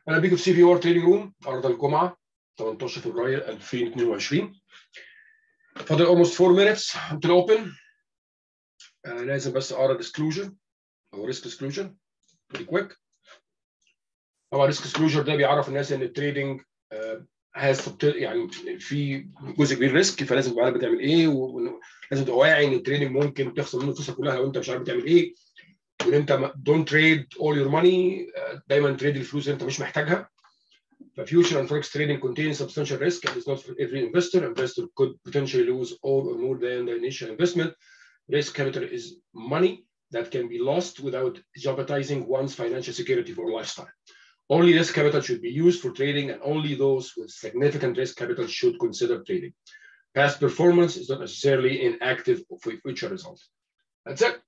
انا بيكو في سي في ار تريدنج روم النهارده الجمعه 18 فبراير 2022 فاضل almost 4 minutes until open آه لازم بس اقرا ديسكلوجر او ريسك ديسكلوجر pretty quick طبعا ريسك ديسكلوجر ده بيعرف الناس ان التريدنج هاز يعني في جزء كبير ريسك فلازم تبقى عارف بتعمل ايه ولازم تبقى واعي ان التريدنج ممكن تخسر منه فلوسك كلها لو انت مش عارف بتعمل ايه وان انت دونت تريد اول يور ماني دايما تريد الفلوس اللي انت مش محتاجها ففيوتشر and forex trading contains substantial risk and is not for every investor. Investor could potentially lose all or more than the initial investment. Risk capital is money that can be lost without jeopardizing one's financial security for a lifestyle. Only risk capital should be used for trading and only those with significant risk capital should consider trading. Past performance is not necessarily inactive for future results. That's it.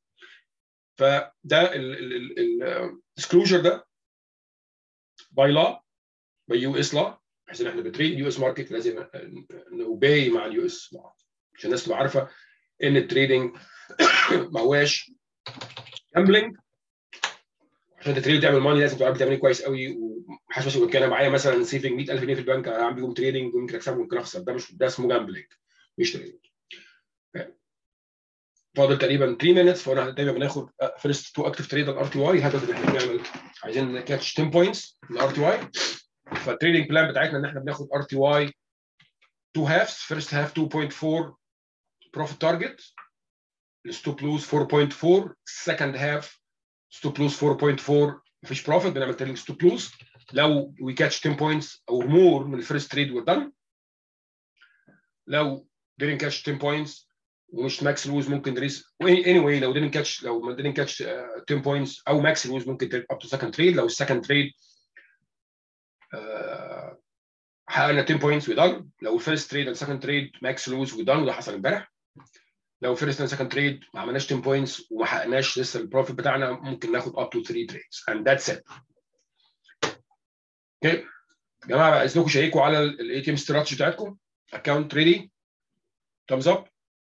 فده الديسكلوجر ده باي لا باي يو اس لا بحيث ان احنا بتريد يو اس ماركت لازم نوباي مع اليو اس لا عشان الناس تبقى عارفه ان التريدنج ما هواش جامبلنج عشان تتريد تعمل ماني لازم تبقى بتعمل كويس قوي ومحدش مثلا كان معايا مثلا سيفنج 100000 جنيه في البنك اعمل بيهم تريدنج ويمكن اكسب ويمكن اخسر ده مش ده اسمه جامبلنج مش تريدنج فاضل تقريبا 3 مينتس فانا دايما بناخد فيرست تو اكتف تريد الار تي واي الهدف ان احنا بنعمل عايزين كاتش 10 بوينتس الار تي واي فالتريدنج بلان بتاعتنا ان احنا بناخد ار تي واي 2 هافز فيرست هاف 2.4 بروفيت تارجت الستوب لوز 4.4 سكند هاف ستوب لوز 4.4 مفيش بروفيت بنعمل تريدنج ستوب لوز لو وي كاتش 10 بوينتس او مور من الفيرست تريد وير دان لو didn't catch 10 points ومش ماكس لوز ممكن ريس اني واي لو didn't catch لو ما didn't catch 10 points او ماكس لوز ممكن تريد اب تو سكند تريد لو السكند تريد حققنا 10 بوينتس ودان لو الفيرست تريد السكند تريد ماكس لوز ودان وده حصل امبارح لو فيرست اند سكند تريد ما عملناش 10 بوينتس وما حققناش لسه البروفيت بتاعنا ممكن ناخد اب تو 3 تريدز اند ذاتس ات اوكي يا جماعه بقى اذنكم شيكوا على الاي تي ام استراتيجي بتاعتكم اكونت ريدي thumbs up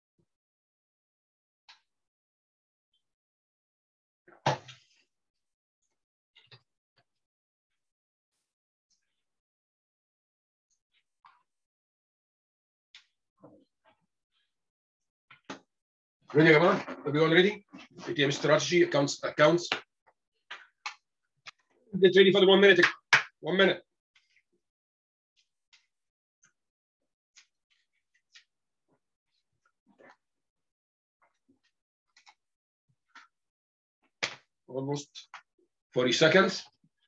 Ready يا جماعه؟ Everyone ready? ATM strategy, accounts, accounts. Get ready for the one minute. One minute. Almost 40 seconds.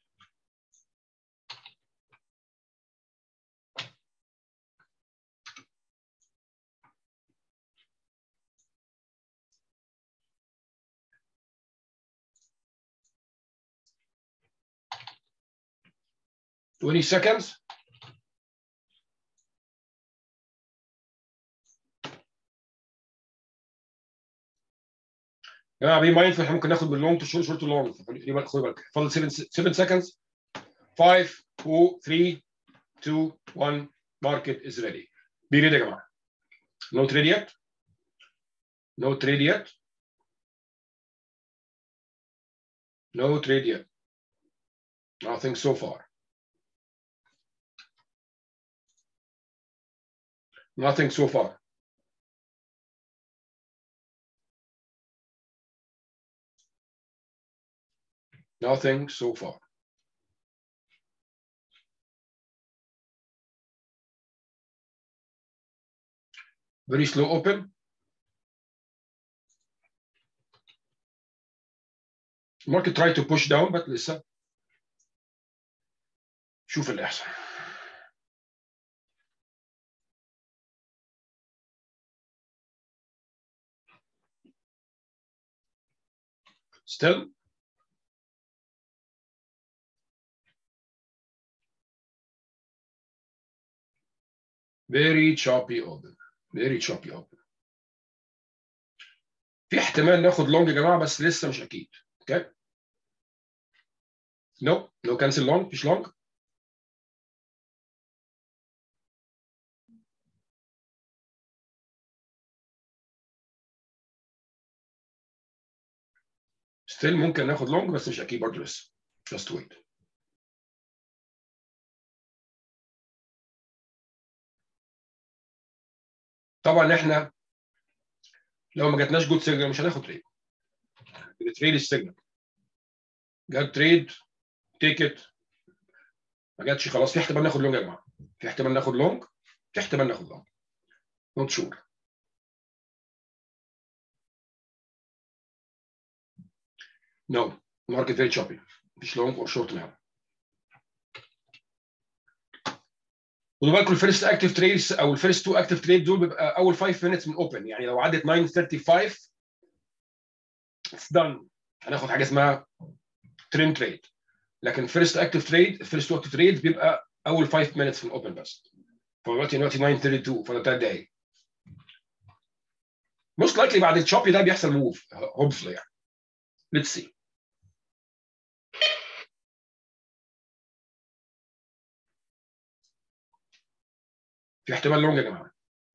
Twenty seconds. يا جماعه بي مايندفول احنا ممكن ناخد من لونج تو شورت شورت تو لونج خدوا بالك فاضل 7 7 seconds 5 4 3 2 1 market is ready be ready يا جماعه no trade yet no trade yet no trade yet nothing so far Nothing so far. Nothing so far. Very slow open. Market try to push down but لسه شوف اللي يحصل. Still, very choppy open. Very choppy open. في احتمال ناخد لونج يا جماعه بس لسه مش اكيد. اوكي؟ نو نو كانسل لونج مفيش لونج. ستيل ممكن ناخد لونج بس مش اكيد برضه لسه. Just wait. طبعا احنا لو ما جاتناش جود سيجنال مش هناخد تريد بنتريد السيجنال جات تريد تيكت ما جاتش خلاص في احتمال ناخد لونج يا جماعه في احتمال ناخد لونج في احتمال ناخد لونج نوت شور نو ماركت فيري تشوبي مفيش لونج اور شورت ناو خدوا بالكم الفيرست اكتف تريدز او الفيرست تو اكتف تريد دول بيبقى اول 5 مينتس من اوبن يعني لو عدت 9:35 اتس دان هناخد حاجه اسمها ترين تريد لكن فيرست اكتف تريد فيرست تو اكتف تريد بيبقى اول 5 مينتس من اوبن بس فدلوقتي دلوقتي 9:32 فده 3 دقايق موست لايكلي بعد الشوبي ده بيحصل موف هوبفلي يعني ليتس سي في احتمال لونج يا جماعه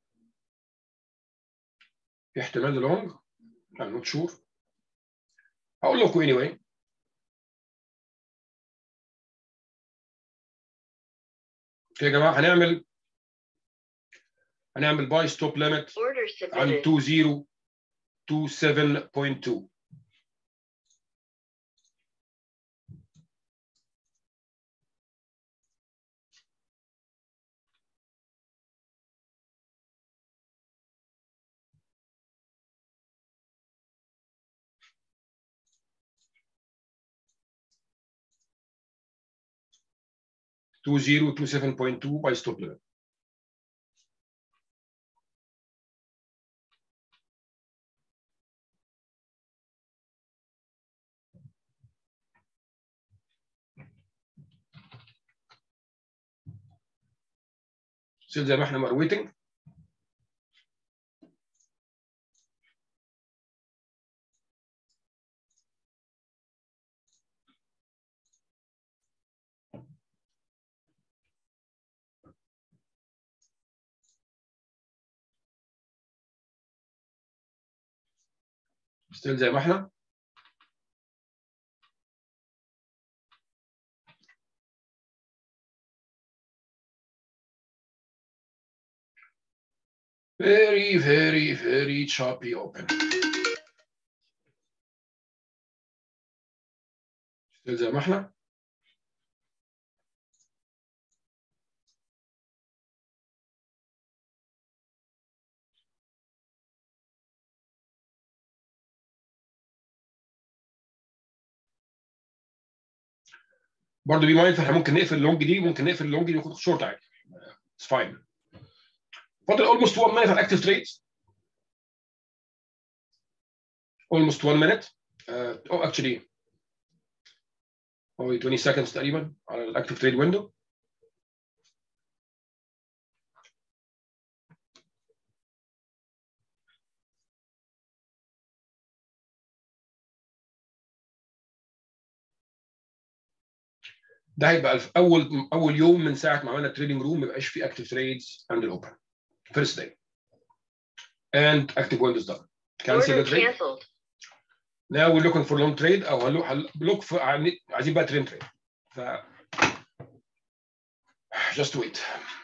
في احتمال لونج I'm not sure هقول لكم anyway يا جماعه هنعمل هنعمل باي ستوب ليميت Order عن submitted. 2027.2 2027.2 باي ستوب ليميت ستيل زي ما احنا مرويتنج ستيل زي ما احنا very very very choppy open ستيل زي ما احنا برضه بي مايند احنا ممكن نقفل اللونج دي ممكن نقفل اللونج دي وناخد شورت عادي اتس فاين فاضل almost 1 minute على الاكتف تريدز almost 1 minute uh, oh actually oh 20 seconds تقريبا على الاكتف تريد ويندو ده هيبقى في اول اول يوم من ساعه ما عملنا التريدنج روم ما يبقاش فيه اكتف تريدز عند الاوبن first day and active windows done cancel Order the trade canceled. now we're looking for long trade او هلو- هل- look for عن- عايزين بقى ترين تريد ف just wait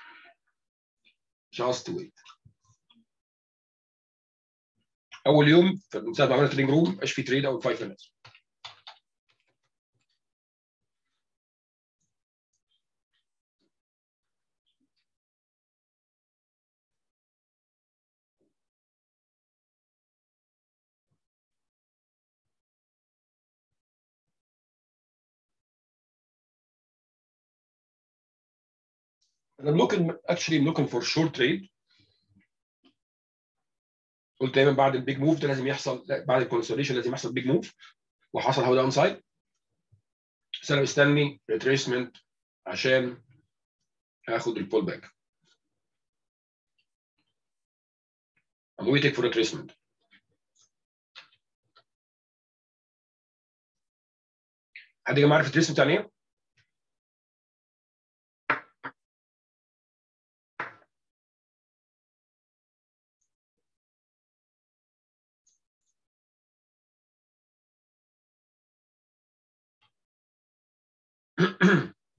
just wait اول يوم من ساعه ما عملنا تريدنج روم ما يبقاش فيه تريد اول 5 minutes I'm looking actually I'm looking for short trade قلت دايما بعد البيج موف ده لازم يحصل لا، بعد الكونسوليشن لازم يحصل بيج موف وحصل هو داون سايد بس انا مستني ريتريسمنت عشان اخد البول باك I'm waiting for retracement حد يا جماعه عارف الريتريسمنت يعني ايه؟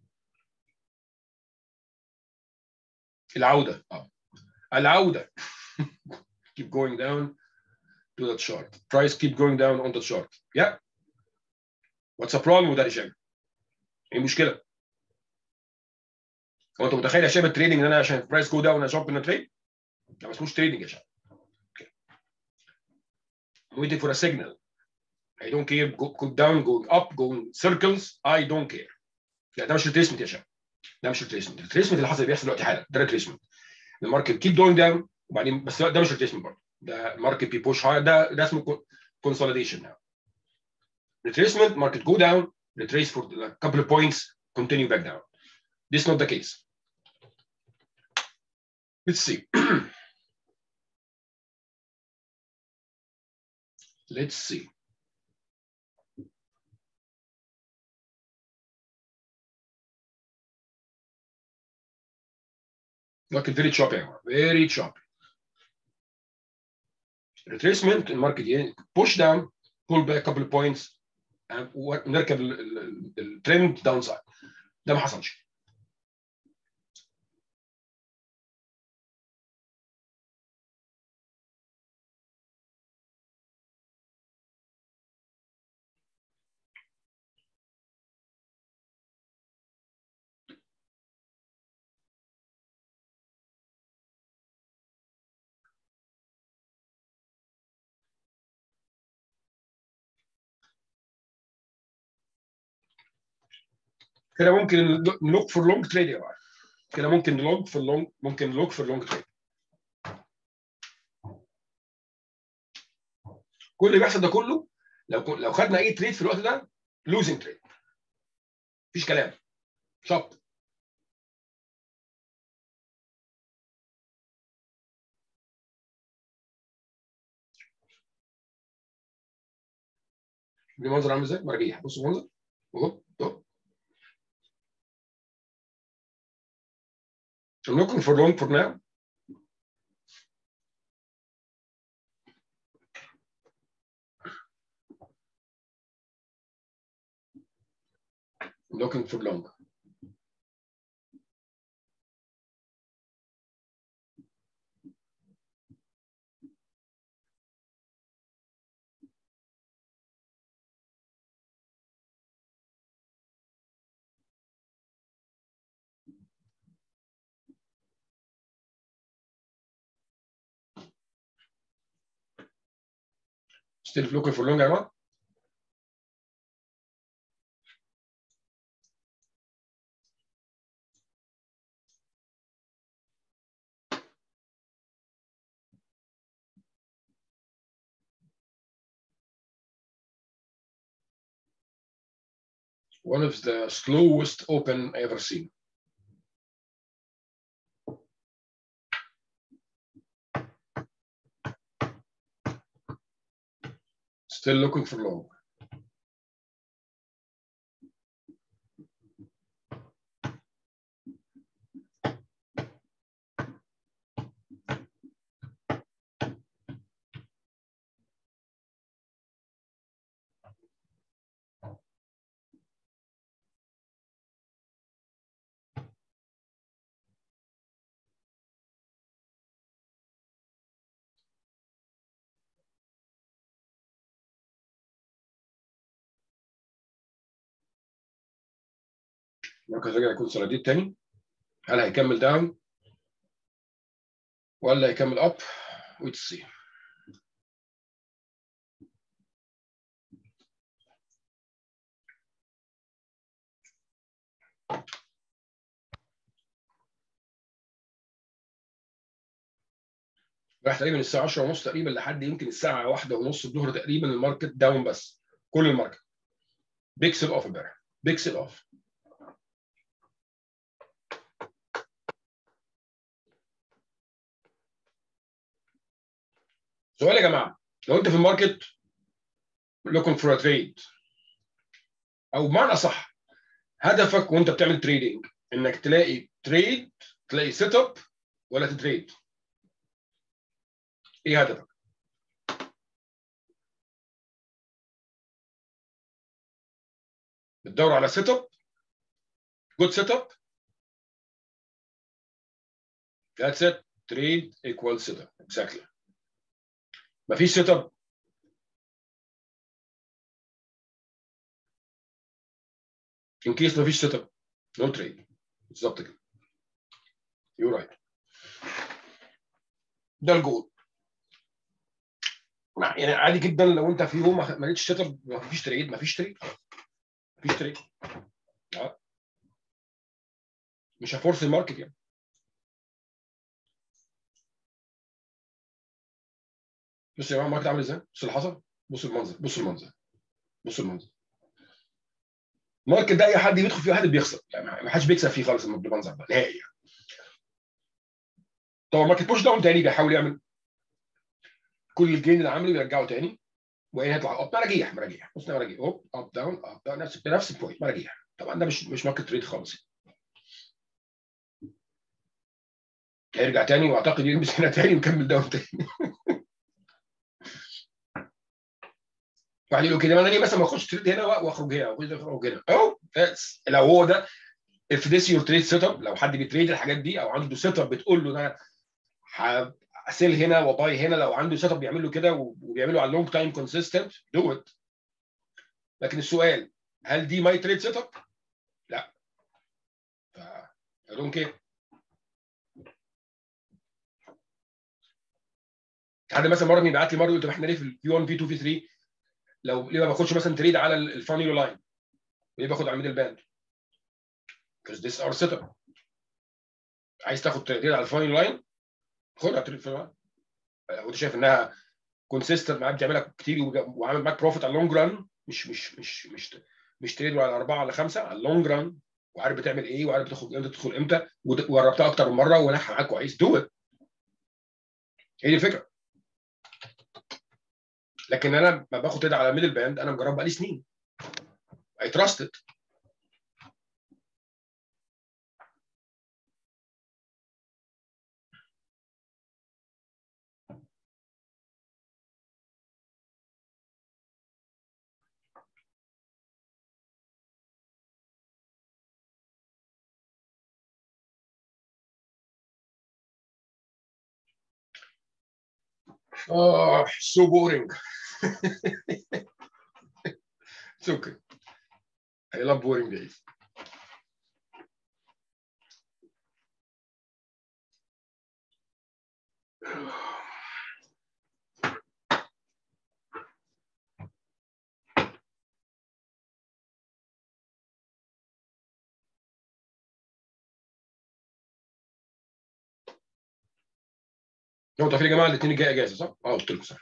العوده اه العوده keep going down to the chart. Price keep going down on the chart. Yeah. What's the problem with that هشام؟ ايه المشكلة؟ هو انت متخيل يا هشام التريدنج ان انا عشان برايس جو داون اشوب ان تريد؟ لا ما اسموش تريدنج يا هشام. I'm waiting for a signal. I don't care go, go down, going up, going circles. I don't care. لا ده مش ريتريسمنت يا شباب. ده مش ريتريسمنت. الريتريسمنت اللي حصل بيحصل دلوقتي حالا ده ريتريسمنت. الماركت كيب جوينج داون وبعدين بس ده مش ريتريسمنت برضه. ده ماركت بيبوش هاير ده ده اسمه consolidation now. Retracement, market go down, retrace for a couple of points, continue back down. This is not the case. Let's see. Let's see. Look, very choppy, very choppy. Retracement, الماركت push down, pull back a couple of points, ونركب الترند داون سايد. ده ما حصلش. كده ممكن نلوك فور لونج تريد يا جماعه كده ممكن نلوك في اللونج ممكن نلوك في اللونج تريد كل اللي بيحصل ده كله لو لو خدنا اي تريد في الوقت ده لوزنج تريد مفيش كلام شط المنظر عامل ازاي؟ مرجيح بصوا المنظر اهو اهو I'm looking for long for now. I'm looking for long. Still looking for long, Emma? One of the slowest open I ever seen. Still looking for long. المركز رجع يكون سراديت تاني هل هيكمل داون ولا هيكمل اب ويت سي راح تقريبا الساعه 10 ونص تقريبا لحد يمكن الساعه 1 ونص الظهر تقريبا الماركت داون بس كل الماركت بيكسل اوف امبارح بيكسل اوف سؤال يا جماعه لو انت في الماركت looking for a trade او بمعنى صح هدفك وانت بتعمل تريدنج انك تلاقي تريد تلاقي سيت اب ولا تتريد ايه هدفك بتدور على سيت اب جود سيت اب That's it. تريد ايكوال سيت اب اكزاكتلي مفيش سيت اب ان كيس مفيش سيت اب نو تريد بالظبط كده يو رايت ده الجول يعني عادي جدا لو انت في يوم ما لقيتش سيت اب مفيش تريد مفيش تريد مفيش تريد اه مش هفورس الماركت يعني بص يا جماعه الماركت عامل ازاي؟ بص اللي حصل بص المنظر بص المنظر بص المنظر الماركت ده اي حد بيدخل فيه واحد بيخسر يعني ما حدش بيكسب فيه خالص بالمنظر ده نهائي يعني طبعا الماركت بوش داون تاني بيحاول يعمل كل الجين اللي عمله يرجعه تاني وهي هيطلع اب مراجيح مراجيح بص مراجيح اوب اب داون اب داون نفس نفس البوينت مراجيح طبعا ده مش مش ماركت تريد خالص هيرجع تاني واعتقد يلبس هنا تاني ويكمل داون تاني واحد يقول كده ما انا ليه مثلا ما اخش تريد هنا واخرج هنا واخرج هنا اهو لو هو ده if this your trade setup لو حد بيتريد الحاجات دي او عنده سيت اب بتقول له انا هسيل هنا وباي هنا لو عنده سيت اب بيعمل له كده وبيعمله على لونج تايم كونسيستنت دو ات لكن السؤال هل دي ماي تريد سيت اب؟ لا ف I don't care حد مثلا مره بيبعت لي مره يقول طب احنا ليه في البي 1 بي 2 بي 3 لو ليه ما باخدش مثلا تريد على الفانيلو لاين ليه باخد على الميدل باند because this is our setup عايز تاخد تريد على الفانيلو لاين خدها تريد في اللاين لو انت شايف انها كونسيستنت معاك بتعملها كتير وعامل معاك بروفيت على اللونج ران مش مش مش مش مش تريد على اربعه على خمسه على اللونج ران وعارف بتعمل ايه وعارف بتاخد امتى تدخل امتى وجربتها اكتر من مره ونجح معاك كويس دو ات هي دي الفكره لكن انا ما باخد تريد على ميدل باند انا مجرب بقالي سنين اي تراست Oh, so boring. it's okay. I love boring days. هو طب يا جماعه الاثنين الجاي اجازه صح؟ اه قلت لكم صح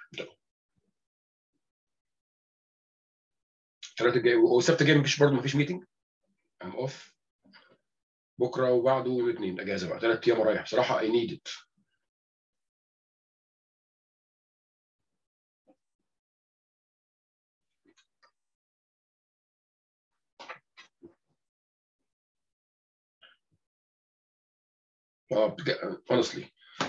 الثلاث الجاي والسبت الجاي مفيش برضه مفيش ميتنج ام اوف بكره وبعده الاثنين اجازه بقى ثلاث ايام ورايح بصراحه اي نيد ات اه honestly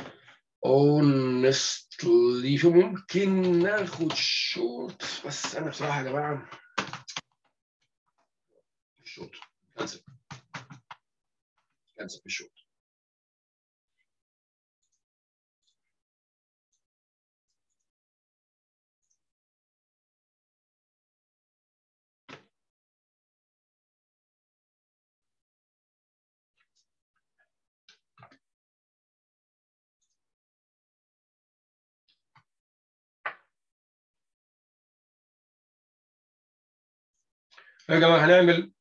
honestly شو ممكن ناخد شوت بس انا بصراحه يا جماعه شوت كنسل كنسل بالشوت يا جماعه هنعمل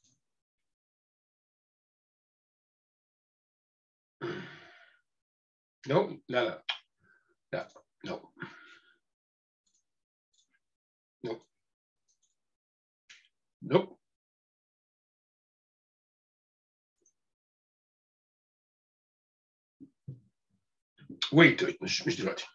نو لا لا لا نو نو نو ويت ويت مش مش دلوقتي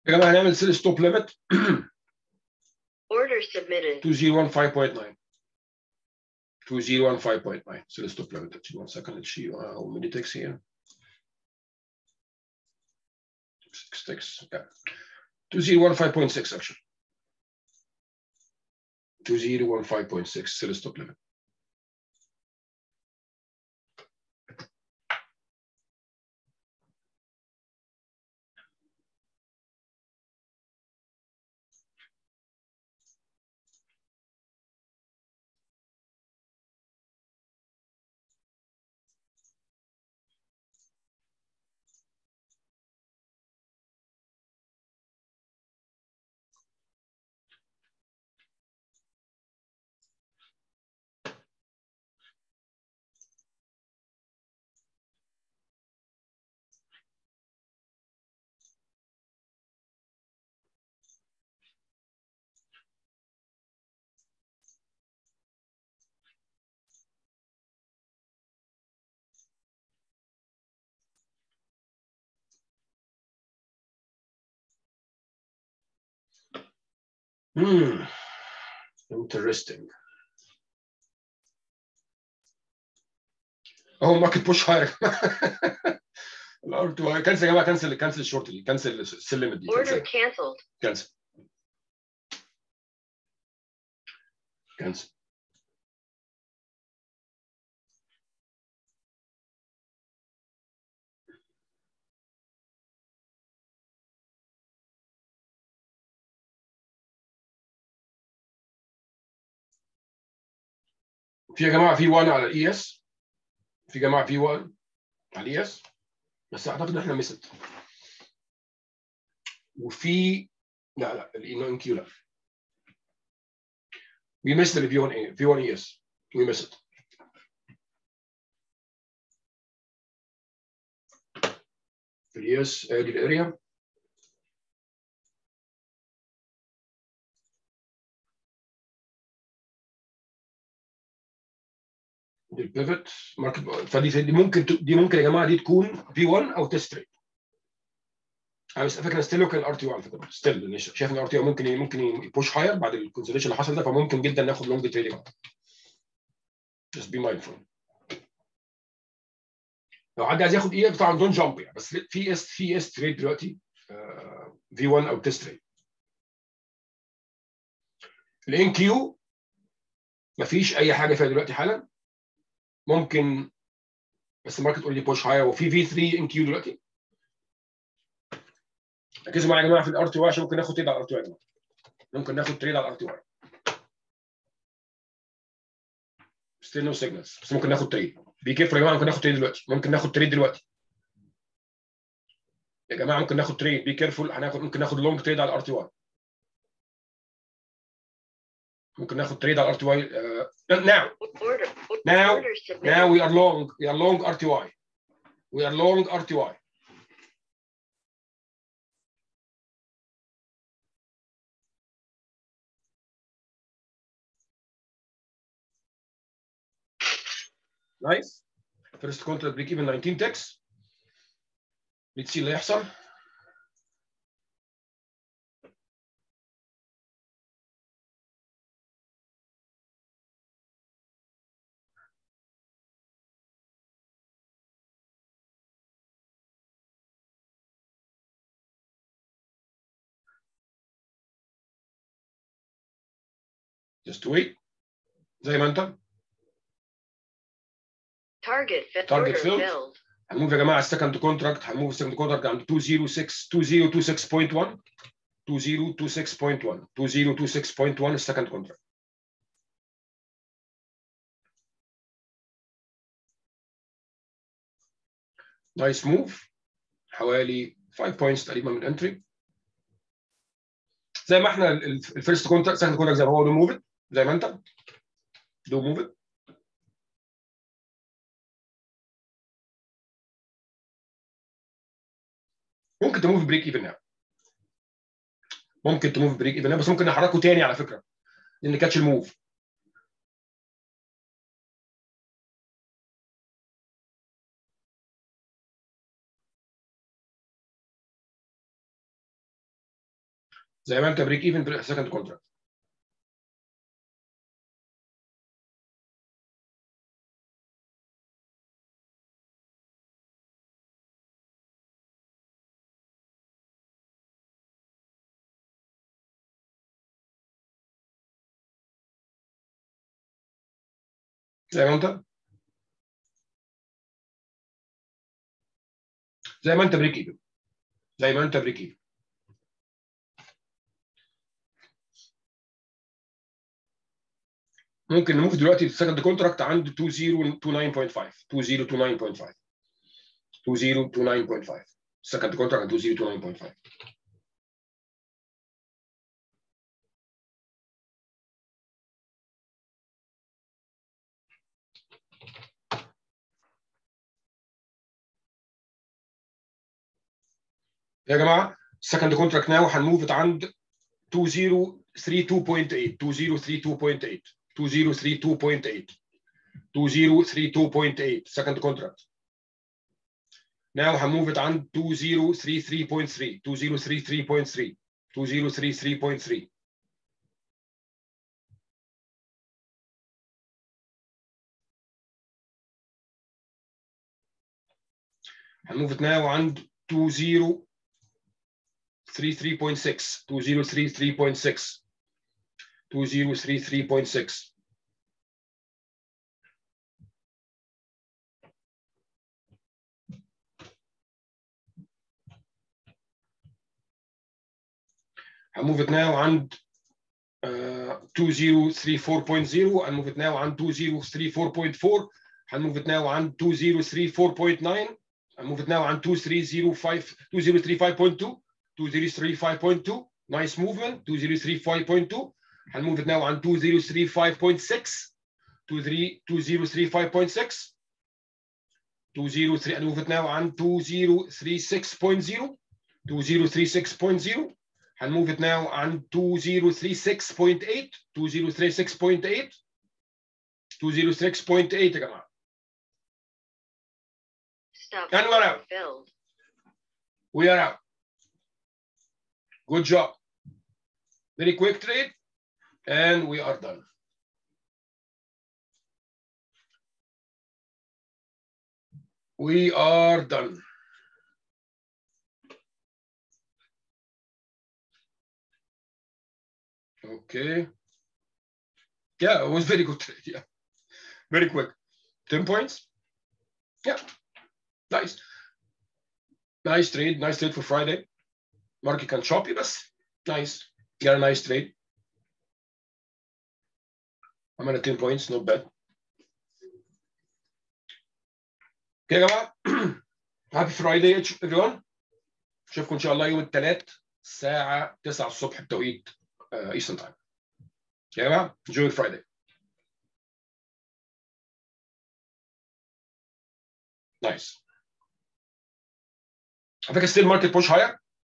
يا جماعه هنعمل سيل ستوب ليميت Order submitted. 2015.9 2015.9 سيل ستوب ليميت actually one second let's see uh, how many ticks here six ticks yeah 2015.6 actually 2015.6 سيل ستوب ليميت Hmm. Interesting. اهو ماركت بوش هاير الار 2 كنسل يا جماعه كنسل كنسل الشورت دي كنسل السلم دي Order كنسل canceled. كنسل كنسل في يا جماعه في 1 على الاي اس في جماعه في 1 على الاي اس بس اعتقد احنا مست وفي لا لا الاي كيو لا We missed the V1 A, V1 ES. We missed it. في اليس ادي الاريا دي البيفت ماركت فدي دي ممكن ت- دي ممكن يا جماعه دي تكون في 1 او تيست ريت انا بس فاكر ستيل كان ار تي 1 على فكره ستيل شايف ان ار تي ممكن ممكن يبوش هاير بعد الكونسوليشن اللي حصل ده فممكن جدا ناخد لونج تريدنج just be mindful لو حد عايز ياخد ايه طبعا دون جامب يعني بس في اس في اس تريد دلوقتي في 1 او تيست تريد الان كيو مفيش اي حاجه فيها دلوقتي حالا ممكن بس الماركت اوريدي بوش هاير وفي في 3 ان كيو دلوقتي ركزوا معايا يا جماعه في الار تي واي عشان ممكن ناخد تريد على الار تي واي يا جماعه ممكن ناخد تريد على الار تي واي ستيل نو سيجنالز بس ممكن ناخد تريد بي كيرفول يا جماعه ممكن ناخد تريد دلوقتي ممكن ناخد تريد دلوقتي يا جماعه ممكن ناخد تريد بي كيرفول هناخد ممكن ناخد لونج تريد على الار تي واي ممكن ناخد تريد على الار تي واي ناو Order. Now- Order submitted. Now we are long, we are long RTY. We are long RTY. Nice. First contract break even 19 ticks. Let's see اللي يحصل. Just wait. زي ما انت Target fit. Target Order filled. filled. هنموف يا جماعه السكند كونتراكت هنموف السكند كونتراكت عند 2026 2026.1 2026.1 2026.1 السكند كونتراكت نايس موف حوالي 5 بوينتس تقريبا من انتري زي ما احنا الفيرست كونتراكت سكند كونتراكت زي ما هو دو موف زي ما انت دو موف ممكن تموف بريك ايفن هنا ممكن تموف بريك ايفن هنا بس ممكن نحركه تاني على فكره لان كاتش الموف زي ما انت بريك ايفن سكند كونتراكت زي ما انت زي ما انت بريك ايفن زي ما انت بريك ايفن ممكن نموف دلوقتي السكند كونتراكت عند 2029.5 2029.5 2029.5 السكند كونتراكت 2029.5 يا جماعه السكند كونتراكت ناو هنموف عند 2032.8 2032.8 2032.8 2032.8 second contract now هنموف عند 2033.3 2033.3 2033.3 هنموف now عند 2033.6 2033.6 2033.6 هنموف it now عند uh, 2034.0 هنموف it now عند 2034.4 هنموف it now عند 2034.9 هنموف it now عند 2305 2035.2 2035.2 nice movement 2035.2 هنموف it now عند 2035.6 2035.6 203 هنموف it now عند 2036.0 2036.0 هنموف it now عند 2036.8 2036.8 2036.8 يا جماعه Stop And we're out. filled. We are out. Good job. Very quick trade, and we are done. We are done. Okay. Yeah, it was very good trade. Yeah. Very quick. 10 points. Yeah. Nice. Nice trade. Nice trade for Friday. Market كان choppy بس nice. Got a nice trade. I'm at 10 points, not bad. Okay يا جماعة Happy Friday everyone. اشوفكم ان شاء الله يوم الثلاث الساعة 9 الصبح بتوقيت ايسترن تايم. يا جماعة enjoy Friday. Nice. على فكرة still market push higher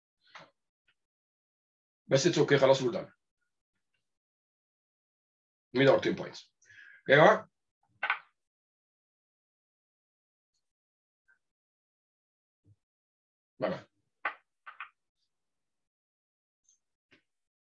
بس اتس اوكي خلاص we're done. mid or 10 points. يا جماعة باي باي